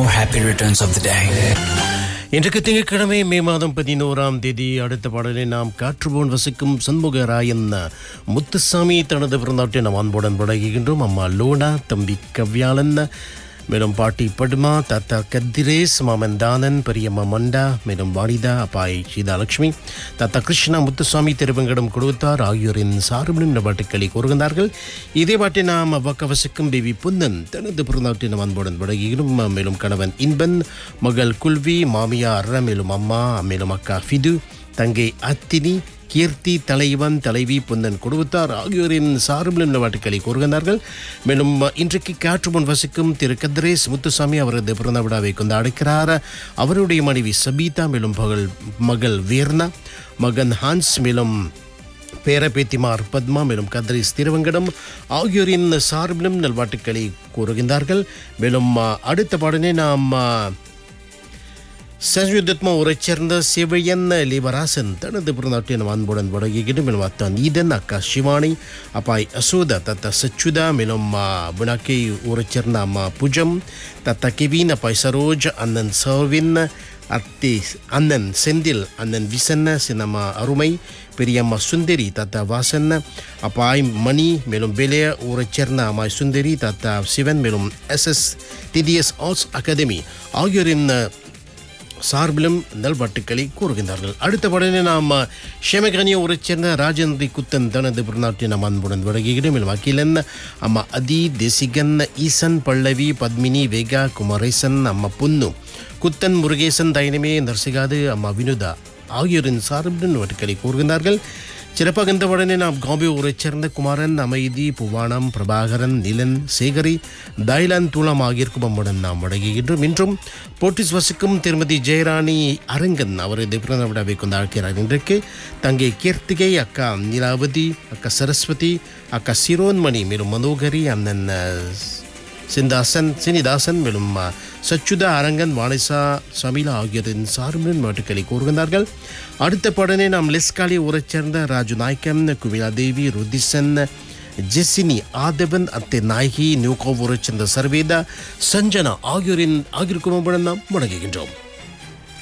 happy returns of the day. இன்றைக்கு திங்கட்கிழமை மே மாதம் பதினோராம் தேதி அடுத்த பாடலை நாம் காற்றுபோன் வசிக்கும் சண்முகராயன் முத்துசாமி தனது பிறந்தாட்டை நாம் அன்புடன் பழகுகின்றோம் அம்மா லோனா தம்பி கவ்யாளன் மேலும் பாட்டி படுமா தாத்தா கத்திரேஸ் மாமன் தானன் பெரியம்மா மண்டா மேலும் வாணிதா அப்பாய் சீதாலட்சுமி தாத்தா கிருஷ்ணா முத்துசாமி திருவங்கடம் கொடுத்தார் ஆகியோரின் சார்பிலும் இந்த பாட்டுக்களை கூறுகின்றார்கள் இதே பாட்டை நாம் அவ்வக்க வசிக்கும் தேவி புன்னன் தனது பிறந்தாட்டை நாம் அன்புடன் பழகுகிறோம் மேலும் கணவன் இன்பன் மகள் குல்வி மாமியார் மேலும் அம்மா மேலும் அக்கா ஃபிது தங்கை அத்தினி கீர்த்தி தலைவன் தலைவி புந்தன் குடும்பத்தார் ஆகியோரின் சார்பில் உள்ள வாட்டுக்களை கூறுகின்றார்கள் மேலும் இன்றைக்கு காற்று முன் வசிக்கும் திரு கத்ரேஸ் முத்துசாமி அவரது பிறந்த விழாவை கொண்டாடுகிறார் அவருடைய மனைவி சபீதா மேலும் பகல் மகள் வீர்னா மகன் ஹான்ஸ் மேலும் பேரபேத்திமார் பத்மா மேலும் கத்ரீஸ் திருவங்கடம் ஆகியோரின் சார்பிலும் நல்வாட்டுக்களை கூறுகின்றார்கள் மேலும் அடுத்த பாடனை நாம் சஞ்சுதத்மா ஊரைச் சேர்ந்த சிவையன் லிவராசன் தனது பிறந்தாட்டின் அன்புடன் வழங்குகிட்டு மேலும் அத்தா நீதன் அக்கா சிவானி அப்பாய் அசோதா தத்தா சச்சுதா மேலும் புனாக்கை ஊரைச் சேர்ந்த அம்மா புஜம் தத்தா கெவின் அப்பாய் சரோஜ் அண்ணன் சர்வின் அத்தி அண்ணன் செந்தில் அண்ணன் விசன்ன சின்னம்மா அருமை பெரியம்மா சுந்தரி தாத்தா வாசன் அப்பாய் மணி மேலும் பெலிய ஊரைச் சேர்ந்த அம்மாய் சுந்தரி தாத்தா சிவன் மேலும் எஸ்எஸ் டிடிஎஸ் ஆர்ட்ஸ் அகாடமி ஆகியோரின் சார்பிலும் நல்வாட்டுக்களை கூறுகின்றார்கள் அடுத்த படனே நாம் ஷெமகனிய ஊரைச் சேர்ந்த ராஜேந்திரி குத்தன் தனது பிறநாட்டை நாம் அன்புடன் வழங்குகிறோம் மேலும் அகிலன் அம்மா அதி தேசிகன் ஈசன் பல்லவி பத்மினி வேகா குமரேசன் அம்மா புன்னு குத்தன் முருகேசன் தைனமே நர்சிகாது அம்மா வினுதா ஆகியோரின் சார்பிலும் வாட்டுக்களை கூறுகின்றார்கள் சிறப்பாக இந்த உடனே நாம் காம்பே ஊரைச் சேர்ந்த குமாரன் அமைதி புவானம் பிரபாகரன் நிலன் சேகரி தைலான் தூளம் ஆகியோருக்கும் நம்முடன் நாம் வழங்குகின்றோம் இன்றும் போட்டிஸ் வசிக்கும் திருமதி ஜெயராணி அரங்கன் அவரது பிறந்த விழாவை கொண்டாடுகிறார் இன்றைக்கு தங்கை கீர்த்திகை அக்கா நீலாவதி அக்கா சரஸ்வதி அக்கா சிரோன்மணி மேலும் மனோகரி அண்ணன் சிந்தாசன் சினிதாசன் மேலும் சச்சுதா அரங்கன் வாணிசா சமிலா ஆகியோரின் சார்பின் நாட்டுக்களை கூறுகின்றார்கள் அடுத்த படனே நாம் லெஸ்காலி ஊரைச் சேர்ந்த ராஜு நாயக்கன் குமிலா தேவி ருதிசன் ஜெசினி ஆதவன் அத்தை நாயகி நியூகோ ஊரைச் சேர்ந்த சர்வேதா சஞ்சனா ஆகியோரின் ஆகியோருக்கும் நாம் வணங்குகின்றோம்